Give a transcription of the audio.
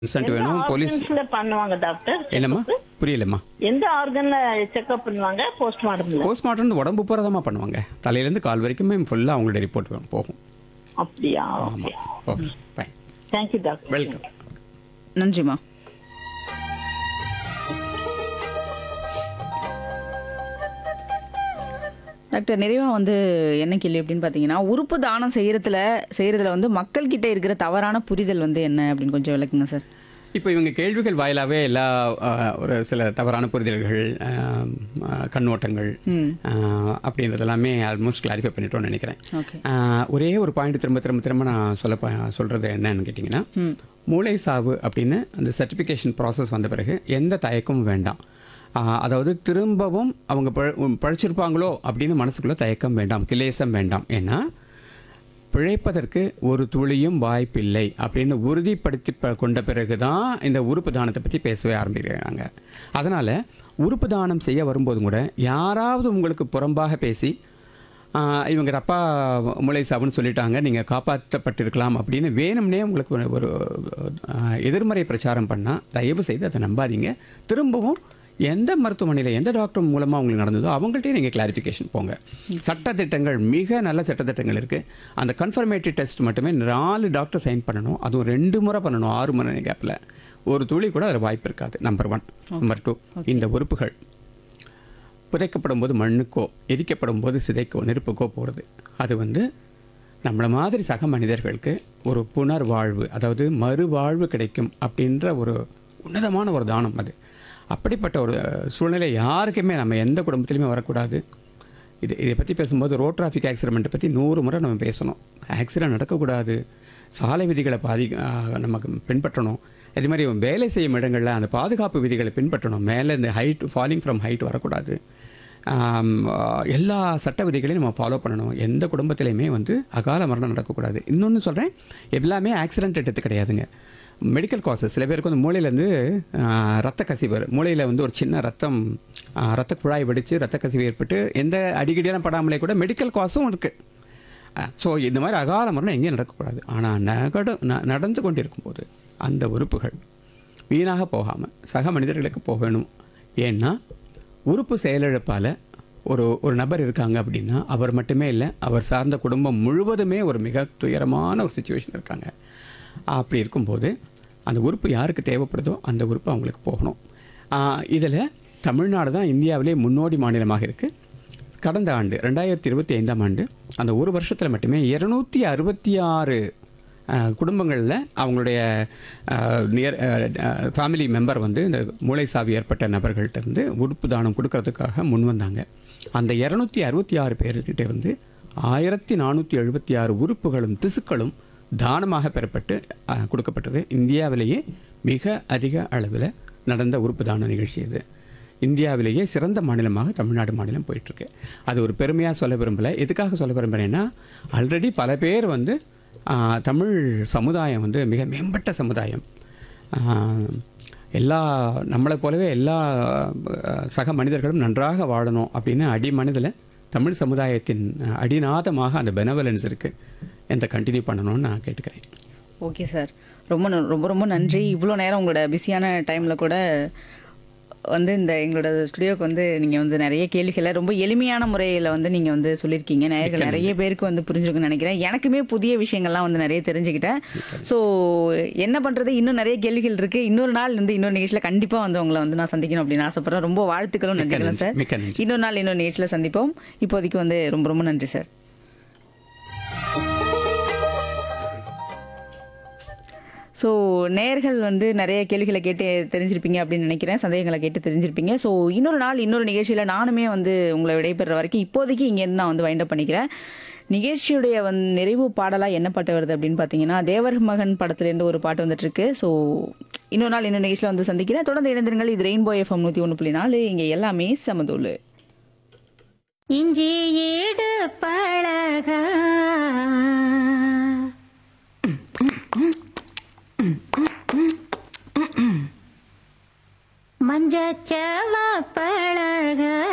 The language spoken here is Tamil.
கன்சல்ட் எந்த வேணும் போலீஸ் ஆர்கன்ஸ்ல பண்ணுவாங்க டாக்டர் என்னம்மா புரியலம்மா எந்த ஆர்கன்ல செக்அப் பண்ணுவாங்க போஸ்ட்மார்ட்டம்ல போஸ்ட்மார்ட்டம் உடம்பு பூரா பண்ணுவாங்க தலையிலேருந்து கால் வரைக்குமே ஃபுல்லாக அவங்களுடைய ரிப்போர்ட் போகும் அப்படியா ஓகே ஆமாம் okay fine thank you doctor welcome நன்றிம்மா டாக்டர் நிறைவா வந்து என்ன கேள்வி அப்படின்னு பார்த்தீங்கன்னா உறுப்பு தானம் செய்யறதுல செய்யறதுல வந்து மக்கள் கிட்ட இருக்கிற தவறான புரிதல் வந்து என்ன அப்படின்னு கொஞ்சம் விளக்குங்க சார் இப்போ இவங்க கேள்விகள் வாயிலாகவே எல்லா அஹ், ஒரு சில தவறான புரிதல்கள் அஹ், அஹ், கண்ணோட்டங்கள் ம் அஹ், அப்படின்றது எல்லாமே ஆல்மோஸ்ட் கிளாரிஃபை பண்ணிட்டோம்னு நினைக்கிறேன் ஓகே அஹ், ஒரே ஒரு பாயிண்ட் திரும்ப திரும்ப திரும்ப நான் சொல்ல ப- சொல்றது என்னன்னு கேட்டிங்கன்னா ம் மூளை சாவு அப்படின்னு அந்த சர்டிஃபிகேஷன் ப்ராசஸ் வந்த பிறகு எந்த தயக்கமும் வேண்டாம் ஆஹ் அதாவது திரும்பவும் அவங்க பழ- உம் பழிச்சிருப்பாங்களோ அப்படின்னு மனசுக்குள்ள தயக்கம் வேண்டாம் கிலேசம் வேண்டாம் ஏன்னா பிழைப்பதற்கு ஒரு துளியும் வாய்ப்பில்லை அப்படின்னு உறுதிப்படுத்தி ப- கொண்ட பிறகு தான் இந்த உறுப்பு தானத்தை பற்றி பேசவே ஆரம்பிக்கிறாங்க அதனால் உறுப்பு தானம் செய்ய வரும்போதும் கூட யாராவது உங்களுக்கு புறம்பாக பேசி ஆஹ் இவங்க அப்பா மூளை சாவுன்னு சொல்லிட்டாங்க நீங்கள் காப்பாற்றப்பட்டிருக்கலாம் அப்படின்னு வேணும்னே உங்களுக்கு ஒரு- ஒரு ஆஹ் எதிர்மறை பிரச்சாரம் பண்ணால் தயவு செய்து அதை நம்பாதீங்க திரும்பவும் எந்த மருத்துவமனையில் எந்த டாக்டர் மூலமாக உங்களுக்கு நடந்ததோ அவங்கள்ட்டே நீங்கள் கிளாரிஃபிகேஷன் போங்க சட்டத்திட்டங்கள் மிக நல்ல சட்டத்திட்டங்கள் இருக்குது அந்த கன்ஃபர்மேட்டரி டெஸ்ட் மட்டுமே நாலு டாக்டர் சைன் பண்ணணும் அதுவும் ரெண்டு முறை பண்ணணும் ஆறு மணி கேப்பில் ஒரு துளி கூட அதில் வாய்ப்பு இருக்காது நம்பர் ஒன் நம்பர் டூ இந்த உறுப்புகள் புதைக்கப்படும் போது மண்ணுக்கோ எரிக்கப்படும் போது சிதைக்கோ நெருப்புக்கோ போகிறது அது வந்து நம்மளை மாதிரி சக மனிதர்களுக்கு ஒரு புனர்வாழ்வு அதாவது மறுவாழ்வு கிடைக்கும் அப்படின்ற ஒரு உன்னதமான ஒரு தானம் அது அப்படிப்பட்ட ஒரு அஹ், சூழ்நிலை யாருக்குமே நம்ம எந்த குடும்பத்திலையுமே வரக்கூடாது இது இதை பற்றி பேசும்போது ரோட் டிராஃபிக் ஆக்சிடென்ட்டை பற்றி நூறு முறை நம்ம பேசணும் ஆக்சிடென்ட் நடக்கக்கூடாது சாலை விதிகளை பாதி ஆஹ், நமக்கு பின்பற்றணும் அதே மாதிரி வேலை செய்யும் இடங்களில் அந்த பாதுகாப்பு விதிகளை பின்பற்றணும் மேலே இந்த ஹைட் ஃபாலிங் ஃப்ரம் ஹைட் வரக்கூடாது ஆம், ஆஹ், எல்லா சட்ட விதிகளையும் நம்ம ஃபாலோ பண்ணணும் எந்த குடும்பத்திலையுமே வந்து அகால மரணம் நடக்கக்கூடாது இன்னொன்று சொல்கிறேன் எல்லாமே ஆக்சிடென்ட் எடுத்து கிடையாதுங்க மெடிக்கல் காசஸ் சில பேருக்கு வந்து மூளையிலேருந்து ரத்த கசிவு வரும். மூளையில் வந்து ஒரு சின்ன ரத்தம் ஆஹ், ரத்த குழாய் வெடித்து ரத்த கசிவு ஏற்பட்டு எந்த அடிக்கடியெல்லாம் படாமலே கூட மெடிக்கல் காசும் இருக்குது ஸோ இந்த மாதிரி அகால மரணம் எங்கேயும் நடக்கக்கூடாது ஆனால் நகடு ந- நடந்து கொண்டிருக்கும் போது அந்த உறுப்புகள் வீணாக போகாமல் சக மனிதர்களுக்கு போகணும் ஏன்னா உறுப்பு செயலிழப்பால் ஒரு ஒரு நபர் இருக்காங்க அப்படின்னா அவர் மட்டுமே இல்லை அவர் சார்ந்த குடும்பம் முழுவதுமே ஒரு மிக துயரமான ஒரு சுச்சுவேஷன் இருக்காங்க அப்படி இருக்கும்போது அந்த உறுப்பு யாருக்கு தேவைப்படுதோ அந்த உறுப்பு அவங்களுக்கு போகணும் இதில் தமிழ்நாடு தான் இந்தியாவிலே முன்னோடி மாநிலமாக இருக்குது கடந்த ஆண்டு ரெண்டாயிரத்தி இருபத்தி ஐந்தாம் ஆண்டு அந்த ஒரு வருஷத்தில் மட்டுமே இருநூத்தி அறுபத்தி ஆறு குடும்பங்களில் அவங்களுடைய நியர் ஃபேமிலி மெம்பர் வந்து இந்த மூளை சாவி ஏற்பட்ட நபர்கள்ட்ட இருந்து உறுப்பு தானம் கொடுக்கறதுக்காக முன் வந்தாங்க அந்த இரநூத்தி அறுபத்தி ஆறு பேர்கிட்ட இருந்து ஆயிரத்தி நானூற்றி எழுபத்தி ஆறு உறுப்புகளும் திசுக்களும் தானமாக பெறப்பட்டு அஹ், கொடுக்கப்பட்டது இந்தியாவிலேயே மிக அதிக அளவில் நடந்த உறுப்பு தான நிகழ்ச்சி இது இந்தியாவிலேயே சிறந்த மாநிலமாக தமிழ்நாடு மாநிலம் போயிட்டுருக்கு அது ஒரு பெருமையாக சொல்ல விரும்பலை எதுக்காக சொல்ல விரும்புகிறேன்னா ஆல்ரெடி பல பேர் வந்து ஆ, தமிழ் சமுதாயம் வந்து மிக மேம்பட்ட சமுதாயம் ஆ, எல்லா நம்மளைப் போலவே எல்லா ஆ, சக மனிதர்களும் நன்றாக வாழணும் அப்படின்னு அடி மனதில் தமிழ் சமுதாயத்தின் அடிநாதமாக அந்த பெனவலன்ஸ் இருக்குது எந்த கண்டினியூ பண்ணணும்னு நான் கேட்டுக்கிறேன் ஓகே சார் ரொம்ப ந- ரொம்ப ரொம்ப நன்றி இவ்வளோ நேரம் உங்களோட பிஸியான டைமில் கூட வந்து இந்த எங்களோட ஸ்டுடியோக்கு வந்து நீங்கள் வந்து நிறைய கேள்விகளை ரொம்ப எளிமையான முறையில் வந்து நீங்கள் வந்து சொல்லியிருக்கீங்க நேயர்கள் நிறைய பேருக்கு வந்து புரிஞ்சிருக்குன்னு நினைக்கிறேன் எனக்குமே புதிய விஷயங்கள்லாம் வந்து நிறைய தெரிஞ்சுக்கிட்டேன் ஸோ என்ன பண்ணுறது இன்னும் நிறைய கேள்விகள் இருக்குது இன்னொரு நாள் வந்து இன்னொரு நிகழ்ச்சியில் கண்டிப்பாக வந்து உங்களை வந்து நான் சந்திக்கணும் அப்படின்னு ஆசைப்பட்றேன் ரொம்ப வாழ்த்துக்களும் மிக்க நன்றிகளும் நன்றி, சார் மிக்க நன்றி. இன்னொரு நாள் இன்னொரு நிகழ்ச்சியில் சந்திப்போம் இப்போதைக்கு வந்து ரொம்ப ரொம்ப நன்றி சார் ஸோ நேர்கள் வந்து நிறைய கேள்விகளை கேட்டு தெரிஞ்சிருப்பீங்க அப்படின்னு நினைக்கிறேன் சந்தேகங்களை கேட்டு தெரிஞ்சிருப்பீங்க ஸோ இன்னொரு நாள் இன்னொரு நிகழ்ச்சியில் நானுமே வந்து உங்களை விடைபெற வரைக்கும் இப்போதைக்கு இங்கேருந்து நான் வந்து வைண்ட் அப் பண்ணிக்கிறேன் நிகழ்ச்சியுடைய வந்து நிறைவு பாடலாக என்ன பாட்டு வருது அப்படின்னு பார்த்தீங்கன்னா தேவர் மகன் படத்துலேருந்து ஒரு பாட்டு வந்துட்டு இருக்கு ஸோ இன்னொரு நாள் இன்னொரு நிகழ்ச்சியில் வந்து சந்திக்கிறேன் தொடர்ந்து இணைந்திருங்கள் இது ரெயின்போ எஃப்எம் நூற்றி ஒன்று புள்ளி நாலு இங்கே எல்லாமே சமதூள் இஞ்சி ஈடு பழக மஞ்சச்சவ பழக